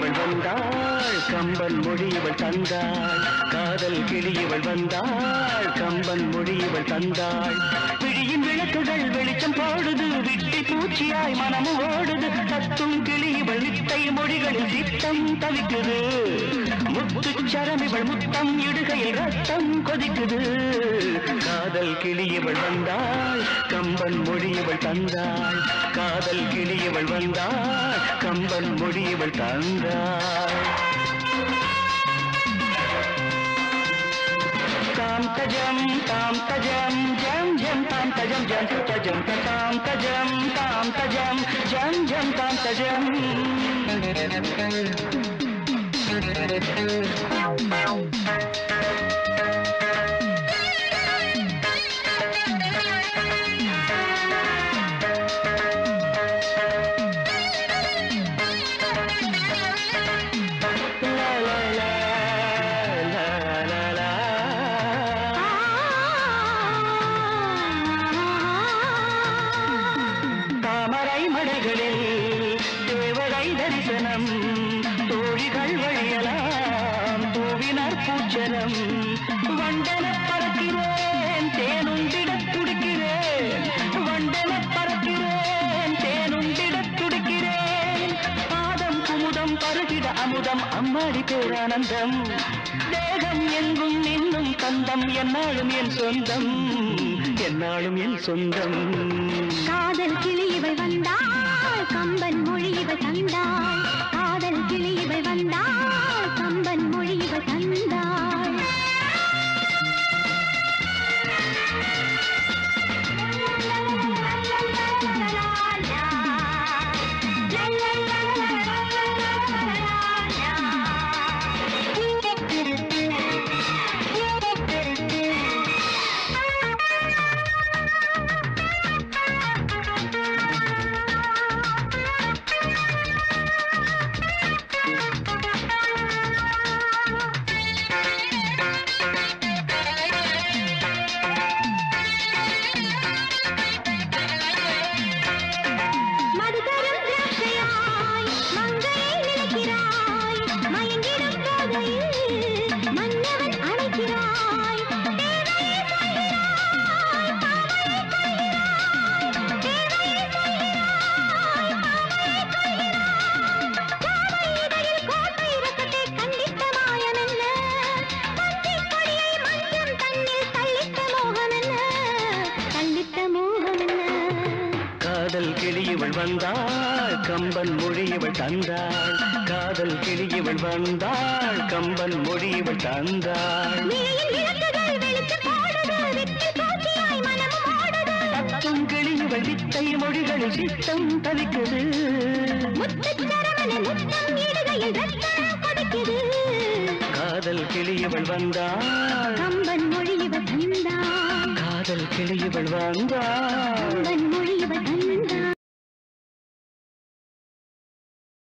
இவள் வந்தாள் கம்பன் மொழி இவள் தந்தாள் காதல் கிளி இவள் வந்தாள் கம்பன் மொழி இவள் தந்தாள் விழியின் விளக்குகள் வெளிச்சம் போடுது விட்டி பூச்சியாய் மனமும் ஓடுது தத்தும் கிளி இவள் வித்தை மொழிகளில் சித்தம் தவிக்குது முத்துச்சரம் இவள் முத்தம் இடுகையில் ரத்தம் கொதிக்குது காதல் கிளி இவள் வந்தாள் கம்பன் மொழி இவள் தந்தாள் காதல் கிளி இவள் வந்தாள் கம்பன் மொழி இவள் தந்தாள் தாம் தஜம் தாம் தஜம் ஜம் ஜம் தாம் தஜம் ஜம் தஜம் தாம் தஜம் தாம் தஜம் ஜம் ஜம் தாம் தஜம் லா லா லா லா லா லா தாமரை மடைகளில் தேவதை தரிசனம் தோழிகள் வழியலாம் தூவினர் பூச்சரம் வண்டன பறக்கிறேன் தேனுண்டிடத் துடிக்கிறேன் வண்டன பறக்கிறேன் தேனுண்டிடத் துடிக்கிறேன் பாதம் குமுதம் பருகிட அமுதம் அம்மாடி பேரானந்தம் தேகம் எங்கும் இன்னும் தந்தம் என்னாலும் என் சொந்தம் என்னாலும் என் சொந்தம் காதல் கிளி இவள் வந்தாள் கம்பன் மொழி இவள் தந்தாள் காதல் கிளி இவள் வந்தாள் கம்பன் மொழி இவள் தந்தாள் மதுகரம் திராட்சையாய் மங்கையை நினைக்கிறாய் மயங்கிடும் போதையில் மன்னவன் அழைக்கிறாய் தேவையை சொல்கிறாய் பாவையை கொள்கிறாய் தேவையை சொல்கிறாய் பாவையை கொள்கிறாய் ஜாவை இதழில் கோட்டை ரசத்தை கண்டித்த மாயமென்ன பஞ்சிக் கொடியை மஞ்சம் தன்னில் தள்ளித்த மோகமென்ன தள்ளித்த மோகமென்ன காதல் கிளி இவள் வந்தாள் கம்பன் மொழி இவள் தந்தாள் காதல் கிளி இவள் வந்தாள் கம்பன் மொழி இவள் தந்தாள் மிழையில் விளக்குகள் வெளிச்சம் போடுது, வெற்றில் பூச்சியாய் மனமும் ஓடுது. தத்தும் கிளி இவள் வித்தை மொழிகளில் சித்தம் தவிக்குது முத்துச் சரவண முத்தம் இடுகையில் ரத்தம் கொதிக்குது. காதல் கிளி இவள் வந்தாள் கம்பன் மொழி இவள் தந்தாள் காதல் கிளி இவள் வந்தாள் கம்பன் மொழி இவள் தந்தாள்